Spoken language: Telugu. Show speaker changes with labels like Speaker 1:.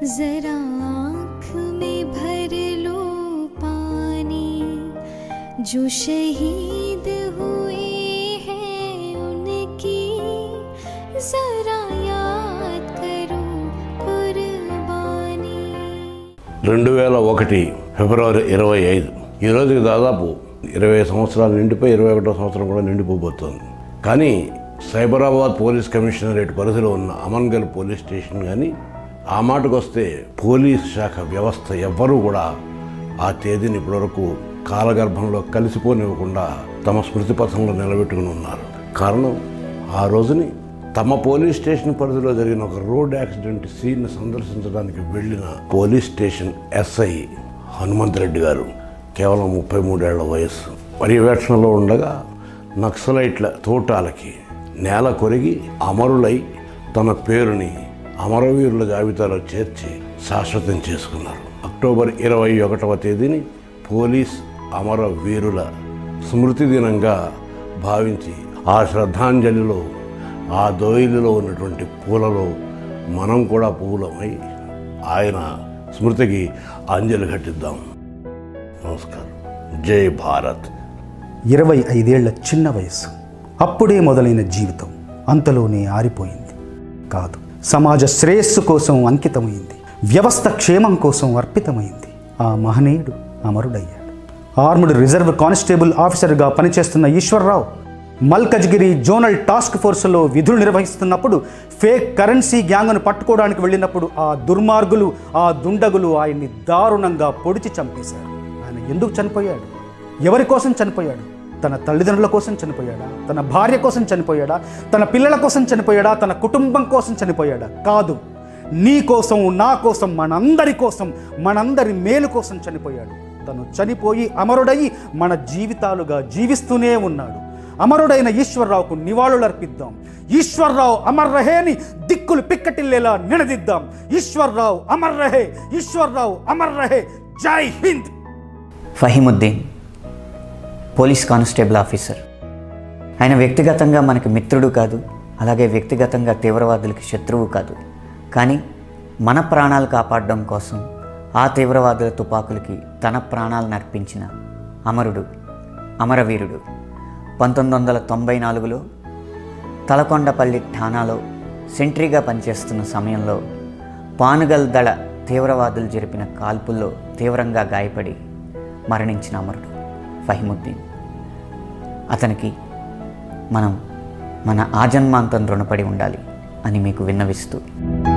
Speaker 1: जरा आँख में भर लो पानी जो शहीद हुए हैं उनकी जरा याद करो कुर्बानी
Speaker 2: రెండు వేల ఒకటి ఫిబ్రవరి ఇరవై ఐదు ఈ రోజుకి దాదాపు ఇరవై సంవత్సరాలు నిండిపోయి ఇరవై ఒకటో సంవత్సరం కూడా నిండిపోబోతోంది కానీ సైబరాబాద్ పోలీస్ కమిషనరేట్ పరిధిలో ఉన్న అమన్గల్ పోలీస్ స్టేషన్ కానీ ఆ మాటకు వస్తే పోలీస్ శాఖ వ్యవస్థ ఎవ్వరూ కూడా ఆ తేదీని ఇప్పటివరకు కాలగర్భంలో కలిసిపోనివ్వకుండా తమ స్మృతి పథంలో నిలబెట్టుకుని ఉన్నారు కారణం ఆ రోజుని తమ పోలీస్ స్టేషన్ పరిధిలో జరిగిన ఒక రోడ్ యాక్సిడెంట్ సీన్ సందర్శించడానికి వెళ్ళిన police station SI Hanumanth Reddy గారు కేవలం ముప్పై మూడేళ్ల వయస్సు పర్యవేక్షణలో ఉండగా నక్సలైట్ల తోటాలకి నేల కొరిగి అమరులై తన పేరుని అమరవీరుల జాబితాలో చేర్చి శాశ్వతం చేసుకున్నారు అక్టోబర్ ఇరవై ఒకటవ తేదీని పోలీస్ అమరవీరుల స్మృతి దినంగా భావించి ఆ శ్రద్ధాంజలిలో ఆ దోయిలిలో ఉన్నటువంటి పూలలో మనం కూడా పూలమై ఆయన స్మృతికి అంజలి ఘటిద్దాం నమస్కారం జై భారత్
Speaker 3: ఇరవై ఐదేళ్ల చిన్న వయస్సు అప్పుడే మొదలైన జీవితం అంతలోనే ఆరిపోయింది కాదు సమాజ శ్రేయస్సు కోసం అంకితమైంది వ్యవస్థ క్షేమం కోసం అర్పితమైంది ఆ మహనీయుడు అమరుడయ్యాడు ఆర్ముడ్ రిజర్వ్ కానిస్టేబుల్ ఆఫీసర్గా పనిచేస్తున్న ఈశ్వర్రావు మల్కజ్గిరి జోనల్ టాస్క్ ఫోర్స్లో విధులు నిర్వహిస్తున్నప్పుడు ఫేక్ కరెన్సీ గ్యాంగ్ను పట్టుకోవడానికి వెళ్ళినప్పుడు ఆ దుర్మార్గులు ఆ దుండగులు ఆయన్ని దారుణంగా పొడిచి చంపేశారు ఆయన ఎందుకు చనిపోయాడు ఎవరి కోసం చనిపోయాడు తన తల్లిదండ్రుల కోసం చనిపోయాడా తన భార్య కోసం చనిపోయాడా తన పిల్లల కోసం చనిపోయాడా తన కుటుంబం కోసం చనిపోయాడా కాదు నీ కోసం నా కోసం మనందరి కోసం మనందరి మేలు కోసం చనిపోయాడు తను చనిపోయి అమరుడయి మన జీవితాలుగా జీవిస్తూనే ఉన్నాడు అమరుడైన ఈశ్వర్రావుకు నివాళులర్పిద్దాం ఈశ్వర్రావు అమర్ రహే అని దిక్కులు పిక్కటిల్లేలా నినదిద్దాం ఈశ్వర్రావు అమర్ రహే ఈశ్వర్రావు అమర్ రహే జై Hind
Speaker 4: Fahimuddin police constable officer ఆయన వ్యక్తిగతంగా మనకి మిత్రుడు కాదు అలాగే వ్యక్తిగతంగా తీవ్రవాదులకి శత్రువు కాదు కానీ మన ప్రాణాలు కాపాడడం కోసం ఆ తీవ్రవాదుల తుపాకులకి తన ప్రాణాలను అర్పించిన అమరుడు అమరవీరుడు పంతొమ్మిది వందల తొంభై నాలుగులో తలకొండపల్లి ఠానాలో సెంట్రీగా పనిచేస్తున్న సమయంలో పానుగల్ దళ తీవ్రవాదులు జరిపిన కాల్పుల్లో తీవ్రంగా గాయపడి మరణించిన అమరుడు ఫహిముద్దీన్ అతనికి మనం మన ఆజన్మాంతం రుణపడి ఉండాలి అని మీకు విన్నవిస్తూ